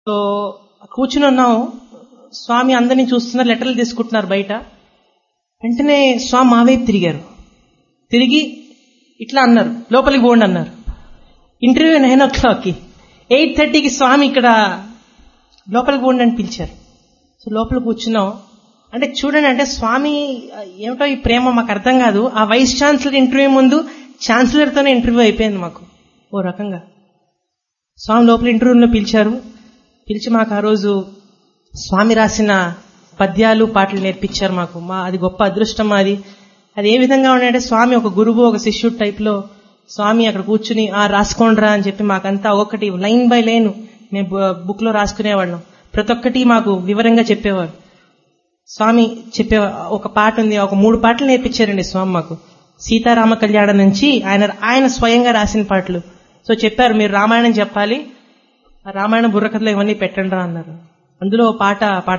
so కూర్చుని ఉన్నాం స్వామి అందరినీ చూస్తున్నారు లెటర్లు తీసుకుంటున్నారు బయట వెంటనే స్వామి మా వైపు తిరిగారు తిరిగి ఇట్లా అన్నారు లోపలికి పోండి అన్నారు ఇంటర్వ్యూ నైన్ ఓ క్లాక్కి ఎయిట్ థర్టీకి స్వామి ఇక్కడ లోపలికి పోండి అని పిలిచారు సో లోపల కూర్చున్నాం అంటే చూడండి అంటే స్వామి ఏమిటో ఈ ప్రేమ మాకు అర్థం కాదు ఆ వైస్ ఛాన్సలర్ ఇంటర్వ్యూ ముందు ఛాన్సలర్తోనే ఇంటర్వ్యూ అయిపోయింది మాకు ఓ రకంగా స్వామి లోపల ఇంటర్వ్యూలో పిలిచారు పిలిచి మాకు ఆ రోజు స్వామి రాసిన పద్యాలు పాటలు నేర్పించారు మాకు మా అది గొప్ప అదృష్టం మాది అది ఏ విధంగా ఉన్నాయంటే స్వామి ఒక గురువు ఒక శిష్యుడు టైప్లో స్వామి అక్కడ కూర్చుని ఆ రాసుకోండిరా అని చెప్పి మాకంతా ఒక్కటి లైన్ బై లైన్ మేము బుక్ లో రాసుకునేవాళ్ళం ప్రతి ఒక్కటి మాకు వివరంగా చెప్పేవారు స్వామి చెప్పే ఒక పాట ఉంది ఒక మూడు పాటలు నేర్పించారండి స్వామి మాకు సీతారామ కళ్యాణం నుంచి ఆయన ఆయన స్వయంగా రాసిన పాటలు సో చెప్పారు మీరు రామాయణం చెప్పాలి రామాయణ బుర్రకథలు ఇవన్నీ పెట్టండి అన్నారు అందులో పాట పాట